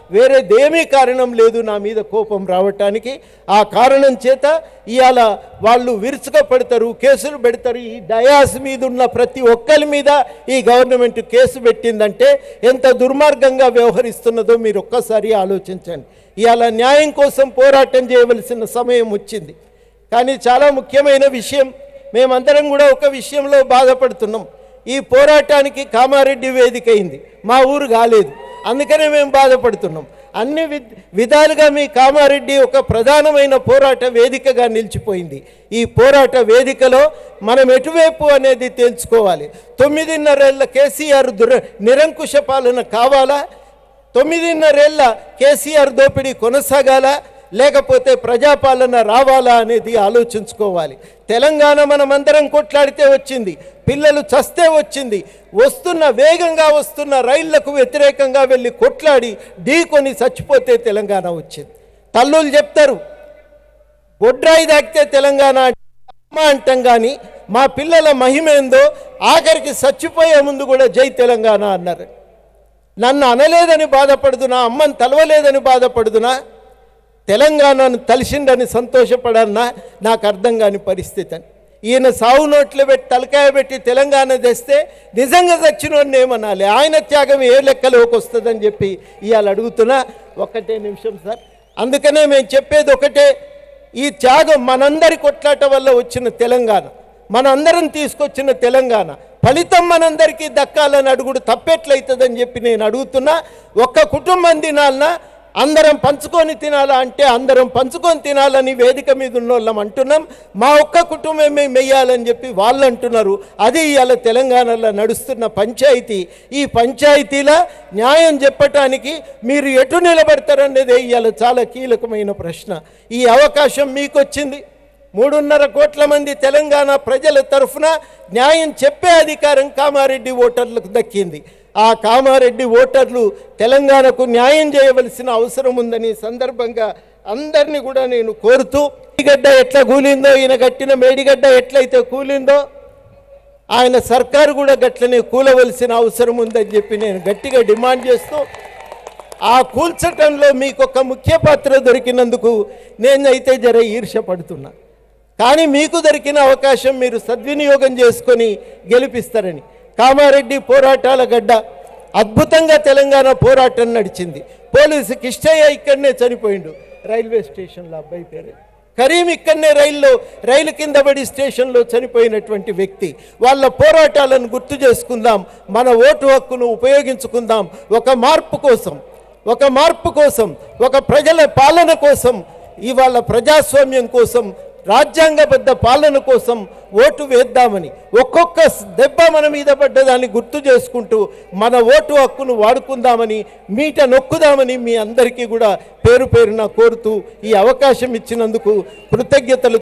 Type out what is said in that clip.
వేరేదేమీ కారణం లేదు నా మీద కోపం రావటానికి ఆ కారణం చేత ఇవాళ వాళ్ళు విరుచుక పడతారు కేసులు పెడతారు ఈ డయాస్ మీద ఉన్న ప్రతి ఒక్కరి మీద ఈ గవర్నమెంట్ కేసు పెట్టిందంటే ఎంత దుర్మార్గంగా వ్యవహరిస్తున్నదో మీరు ఒక్కసారి ఆలోచించండి ఇవాళ న్యాయం కోసం పోరాటం చేయవలసిన సమయం వచ్చింది కానీ చాలా ముఖ్యమైన విషయం మేమందరం కూడా ఒక విషయంలో బాధపడుతున్నాం ఈ పోరాటానికి కామారెడ్డి వేదిక అయింది మా ఊరు కాలేదు అందుకనే మేము బాధపడుతున్నాం అన్ని వి విధాలుగా మీ కామారెడ్డి ఒక ప్రధానమైన పోరాట వేదికగా నిలిచిపోయింది ఈ పోరాట వేదికలో మనం ఎటువైపు అనేది తెలుసుకోవాలి తొమ్మిదిన్నరేళ్ల కేసీఆర్ దుర నిరంకుశ పాలన కావాలా తొమ్మిదిన్నరేళ్ల కేసీఆర్ దోపిడీ కొనసాగాల లేకపోతే ప్రజాపాలన రావాలా అనేది ఆలోచించుకోవాలి తెలంగాణ మనమందరం కొట్లాడితే వచ్చింది పిల్లలు చస్తే వచ్చింది వస్తున్న వేగంగా వస్తున్న రైళ్లకు వ్యతిరేకంగా వెళ్ళి కొట్లాడి ఢీకొని చచ్చిపోతే తెలంగాణ వచ్చింది తల్లులు చెప్తారు బొడ్రాయి దాకితే తెలంగాణ అమ్మ అంటాం కానీ మా పిల్లల మహిమ ఏందో ఆఖరికి చచ్చిపోయే ముందు కూడా జై తెలంగాణ అన్నారు నన్ను అనలేదని బాధపడుదునా అమ్మని తలవలేదని బాధపడుదునా తెలంగాణను తలిసిండని సంతోషపడన్నా నాకు అర్థం కాని పరిస్థితి అని ఈయన సావు నోట్లు పెట్టి తలకాయ పెట్టి తెలంగాణ తెస్తే నిజంగా చచ్చినోడిని ఏమనాలి ఆయన త్యాగం ఏ లెక్కలోకి వస్తుందని చెప్పి ఇవాళ అడుగుతున్నా ఒక్కటే నిమిషం సార్ అందుకనే మేము చెప్పేది ఒకటే ఈ త్యాగం మనందరి కొట్లాట వల్ల వచ్చిన తెలంగాణ మనందరం తీసుకొచ్చిన తెలంగాణ ఫలితం మనందరికీ దక్కాలని అడుగుడు తప్పెట్లయితుందని చెప్పి నేను అడుగుతున్నా ఒక్క కుటుంబం తినాలన్నా అందరం పంచుకొని తినాలా అంటే అందరం పంచుకొని తినాలని వేదిక మీద ఉన్న వాళ్ళం అంటున్నాం మా ఒక్క కుటుంబమే మెయ్యాలని చెప్పి వాళ్ళు అంటున్నారు అది ఇవాళ తెలంగాణలో నడుస్తున్న పంచాయతీ ఈ పంచాయతీల న్యాయం చెప్పటానికి మీరు ఎటు నిలబడతారనేదే ఇవాళ చాలా కీలకమైన ప్రశ్న ఈ అవకాశం మీకు వచ్చింది మూడున్నర కోట్ల మంది తెలంగాణ ప్రజల తరఫున న్యాయం చెప్పే అధికారం కామారెడ్డి ఓటర్లకు దక్కింది ఆ కామారెడ్డి ఓటర్లు తెలంగాణకు న్యాయం చేయవలసిన అవసరం ఉందని ఈ సందర్భంగా అందరినీ కూడా నేను కోరుతూ మేడిగడ్డ ఎట్లా కూలిందో ఈయన కట్టిన మేడిగడ్డ ఎట్లయితే కూలిందో ఆయన సర్కారు కూడా గట్లనే కూలవలసిన అవసరం ఉందని చెప్పి నేను గట్టిగా డిమాండ్ చేస్తూ ఆ కూల్చటంలో మీకు ఒక ముఖ్య పాత్ర దొరికినందుకు నేనైతే జర ఈర్షపడుతున్నా కానీ మీకు దొరికిన అవకాశం మీరు సద్వినియోగం చేసుకొని గెలిపిస్తారని కామారెడ్డి పోరాటాల గడ్డ అద్భుతంగా తెలంగాణ పోరాటం నడిచింది పోలీసు కిష్టయ్య ఇక్కడనే చనిపోయిండు రైల్వే స్టేషన్లో అబ్బాయి పేరు కరీం ఇక్కడనే రైల్లో రైలు కింద పడి స్టేషన్లో చనిపోయినటువంటి వ్యక్తి వాళ్ళ పోరాటాలను గుర్తు చేసుకుందాం మన ఓటు హక్కును ఉపయోగించుకుందాం ఒక మార్పు కోసం ఒక మార్పు కోసం ఒక ప్రజల పాలన కోసం ఇవాళ ప్రజాస్వామ్యం కోసం రాజ్యాంగబద్ధ పాలన కోసం ఓటు వేద్దామని ఒక్కొక్క దెబ్బ మన మీద పడ్డదాన్ని గుర్తు చేసుకుంటూ మన ఓటు హక్కును వాడుకుందామని మీట నొక్కుదామని మీ అందరికీ కూడా పేరు పేరున కోరుతూ ఈ అవకాశం ఇచ్చినందుకు కృతజ్ఞతలు